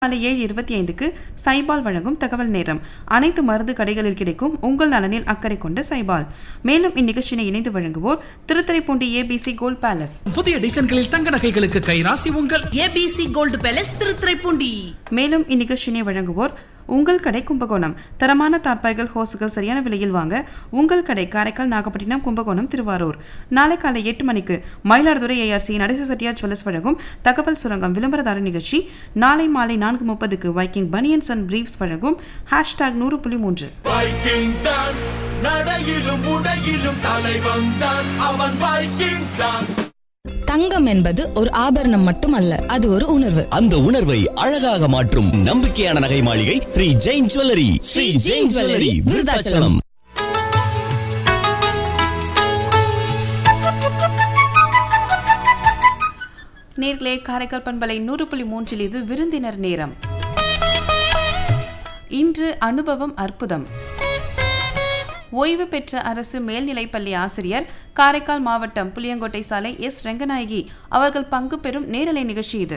காலை ஏழு இருபத்தி ஐந்துக்கு சைபால் வழங்கும் தகவல் நேரம் அனைத்து மருந்து கடைகளில் கிடைக்கும் உங்கள் நலனில் அக்கறை கொண்ட சைபால் மேலும் இந்நிகழ்ச்சியினை இணைந்து வழங்குவோர் திருத்துறைப்பூண்டி ஏபிசி கோல்ட் பேலஸ் புதிய டிசைன்களில் தங்க நகைகளுக்கு கைராசி உங்கள் ஏபிசி கோல்டு பேலஸ் திருத்துறைப்பூண்டி மேலும் இந்நிகழ்ச்சியினை வழங்குவோர் உங்கள் கடை கும்பகோணம் தரமான தார்பாய்கள் ஹோசுகள் சரியான விலையில் வாங்க உங்கள் கடை காரைக்கால் நாகப்பட்டினம் கும்பகோணம் திருவாரூர் நாளை காலை எட்டு மணிக்கு மயிலாடுதுறை ஏஆர்சி நடேச செட்டியார் ஜுவல்லர்ஸ் வழங்கும் தகவல் சுரங்கம் விளம்பரதார நிகழ்ச்சி நாளை மாலை நான்கு முப்பதுக்கு வைக்கிங் பனியன்ஸ் அண்ட் பிரீப்ஸ் வழங்கும் ஹேஷ்டாக் நூறு புள்ளி மூன்று வைக்கிங் தான் நடையிலும் உடையிலும் தலைவன் தான் அவன் வைக்கிங் தான் தங்கம் என்பது ஒரு ஆபரணம் மட்டுமல்ல அது ஒரு உணர்வு அந்த உணர்வை அழகாக மாற்றும் நம்பிக்கையான நகை மாளிகை ஸ்ரீ ஜெயின் ஜுவல்லரி ஸ்ரீ ஜெயின் ஜுவல்லரி விருதாச்சலம் நேர்களே காரைக்கால் பண்பலை நூறு புள்ளி மூன்றில் இது விருந்தினர் நேரம் இன்று அனுபவம் அற்புதம் ஓய்வு பெற்ற அரசு மேல்நிலைப்பள்ளி ஆசிரியர் காரைக்கால் மாவட்டம் புளியங்கோட்டை சாலை எஸ் ரெங்கநாயகி அவர்கள் பங்கு பெறும் நேரலை நிகழ்ச்சி இது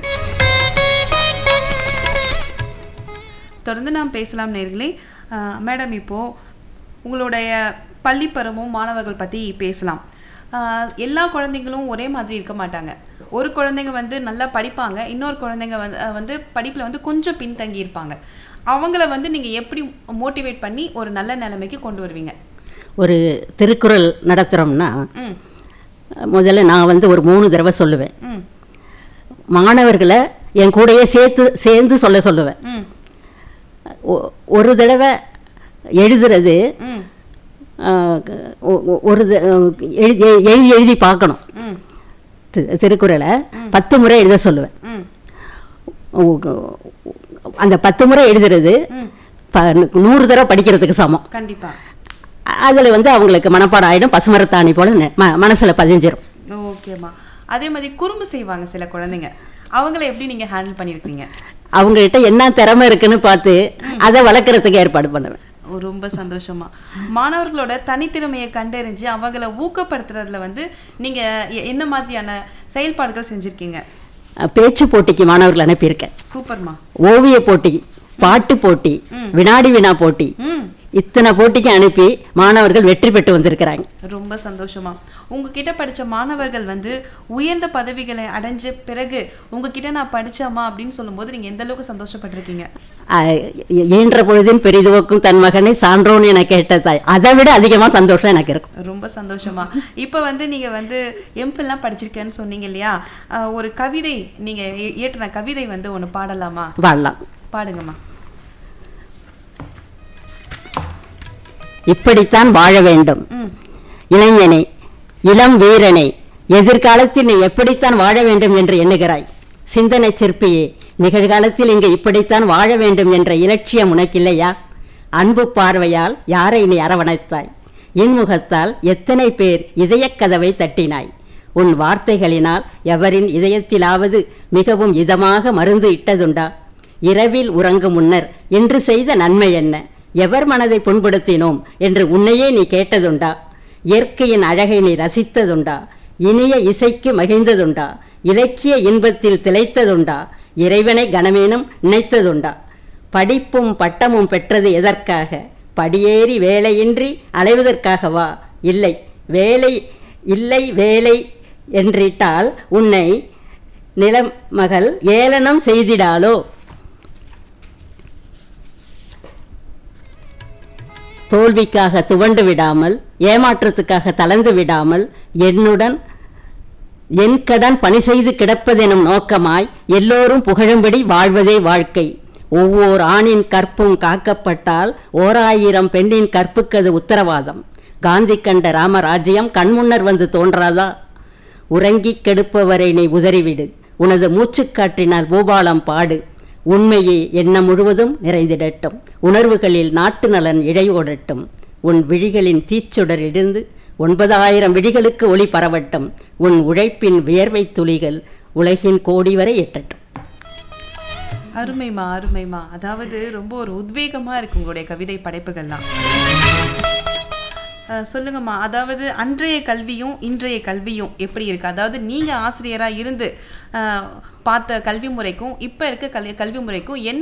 தொடர்ந்து நாம் பேசலாம் நேர்களே அஹ், மேடம் இப்போ உங்களுடைய பள்ளி பருவம் மாணவர்கள் பற்றி பேசலாம் அஹ், எல்லா குழந்தைங்களும் ஒரே மாதிரி இருக்க மாட்டாங்க ஒரு குழந்தைங்க வந்து நல்லா படிப்பாங்க இன்னொரு குழந்தைங்க வந்து அஹ், வந்து படிப்பில் வந்து கொஞ்சம் பின்தங்கி இருப்பாங்க அவங்கள வந்து நீங்கள் எப்படி மோட்டிவேட் பண்ணி ஒரு நல்ல நிலைமைக்கு கொண்டு வருவீங்க ஒரு திருக்குறள் நடத்துகிறோம்னா ம் முதல்ல நான் வந்து ஒரு மூணு தடவை சொல்லுவேன் ம் மாணவர்களை என் கூடயே சேர்த்து சேர்ந்து சொல்ல சொல்லுவேன் ம் ஒ- ஒரு தடவை எழுதுறது ம் ஆஹ், ஒ- ஒ- ஒரு த- எழுதி எழுதி எழுதி பார்க்கணும் ம் தி- திருக்குறளை பத்து முறை எழுத சொல்லுவேன் ம் ஒ- அந்த பத்து முறை எழுதுறது ப- நூறு தடவை படிக்கிறதுக்கு சமம் கண்டிப்பாக அதில் வந்து அவங்களுக்கு மனப்பாடம் ஆகிடும் பசுமரத்தாணி போல நெ- ம மனசில் பதிஞ்சிரும் ஓகேம்மா அதே மாதிரி குறும்பு செய்வாங்க சில குழந்தைங்க அவங்கள எப்படி நீங்கள் ஹேண்டில் பண்ணியிருக்கீங்க அவங்ககிட்ட என்ன திறமை இருக்குன்னு பார்த்து அதை வளர்க்குறதுக்கு ஏற்பாடு பண்ணுவேன் ஓ, ரொம்ப சந்தோஷமா மாணவர்களோட தனித்திறமையை கண்டறிஞ்சு அவங்கள ஊக்கப்படுத்துறதுல வந்து நீங்க எ- என்ன மாதிரியான செயல்பாடுகள் செஞ்சிருக்கீங்க அஹ் பேச்சு போட்டிக்கு மாணவர்கள் அனுப்பியிருக்கேன் சூப்பர்மா ஓவிய போட்டி பாட்டு போட்டி வினாடி வினா போட்டி ம் இத்தனை போட்டிக்கு அனுப்பி மாணவர்கள் வெற்றி பெற்று வந்திருக்கிறாங்க ரொம்ப சந்தோஷமா உங்ககிட்ட படிச்ச மாணவர்கள் வந்து உயர்ந்த பதவிகளை அடைஞ்ச பிறகு உங்ககிட்ட நான் படிச்சேம்மா அப்படின்னு சொல்லும்போது நீங்க எந்த அளவுக்கு சந்தோஷப்பட்டிருக்கீங்க அஹ் ஈன்ற பொழுதின் பெரிதுவக்கும் தன் மகனை சான்றோன் என கேட்ட தாய் அதை விட அதிகமா சந்தோஷம் எனக்கு இருக்கும் ரொம்ப சந்தோஷமா இப்போ வந்து நீங்க வந்து எம்பிள்லாம் படிச்சிருக்கேன்னு சொன்னீங்க இல்லையா அஹ், ஒரு கவிதை நீங்க இ- இயற்றின கவிதை வந்து ஒன்று பாடலாமா வாழலாம் பாடுங்கம்மா இப்படித்தான் வாழ வேண்டும் இளைஞனே இளம் வீரனே எதிர்காலத்தில் நீ எப்படித்தான் வாழ வேண்டும் என்று எண்ணுகிறாய் சிந்தனை சிற்பியே நிகழ்காலத்தில் இங்கு இப்படித்தான் வாழ வேண்டும் என்ற இலட்சியம் உனக்கில்லையா அன்பு பார்வையால் யாரை நீ அரவணைத்தாய் இன்முகத்தால் எத்தனை பேர் இதயக் கதவை தட்டினாய் உன் வார்த்தைகளினால் எவரின் இதயத்திலாவது மிகவும் இதமாக மருந்து இட்டதுண்டா இரவில் உறங்கும் முன்னர் இன்று செய்த நன்மை என்ன எவர் மனதை புண்படுத்தினோம் என்று உன்னையே நீ கேட்டதுண்டா இயற்கையின் அழகை நீ ரசித்ததுண்டா இனிய இசைக்கு மகிழ்ந்ததுண்டா இலக்கிய இன்பத்தில் திளைத்ததுண்டா இறைவனை கனமேனும் நினைத்ததுண்டா படிப்பும் பட்டமும் பெற்றது எதற்காக படியேறி வேலையின்றி அலைவதற்காகவா இல்லை வேலை இல்லை வேலை என்றிட்டால் உன்னை நிலமகள் ஏளனம் செய்திடாலோ தோல்விக்காக துவண்டு விடாமல் ஏமாற்றத்துக்காக தளர்ந்து விடாமல் என்னுடன் என் கடன் பணி செய்து கிடப்பதெனும் நோக்கமாய் எல்லோரும் புகழும்படி வாழ்வதே வாழ்க்கை ஒவ்வொரு ஆணின் கற்பும் காக்கப்பட்டால் ஓர் ஆயிரம் பெண்ணின் கற்புக்கது உத்தரவாதம் காந்தி கண்ட ராமராஜ்யம் கண்முன்னர் வந்து தோன்றாதா உறங்கிக் கெடுப்பவரை நீ உதறிவிடு உனது மூச்சுக்காற்றினால் பூபாலம் பாடு உண்மையே எண்ணம் முழுவதும் நிறைந்திடட்டும் உணர்வுகளில் நாட்டு நலன் இழையோடட்டும் உன் விழிகளின் தீச்சுடரிலிருந்து ஒன்பதாயிரம் விழிகளுக்கு ஒளி பரவட்டும் உன் உழைப்பின் வியர்வை துளிகள் உலகின் கோடி வரை எட்டட்டும் அருமைமா அருமைமா அதாவது ரொம்ப ஒரு உத்வேகமா இருக்கு உங்களுடைய கவிதை படைப்புகள்லாம் அஹ், சொல்லுங்கம்மா அதாவது அன்றைய கல்வியும் இன்றைய கல்வியும் எப்படி இருக்கு அதாவது நீங்க ஆசிரியரா இருந்து அஹ், பார்த்த கல்வி முறைக்கும் இப்ப இருக்க கல்வி கல்வி முறைக்கும் என்ன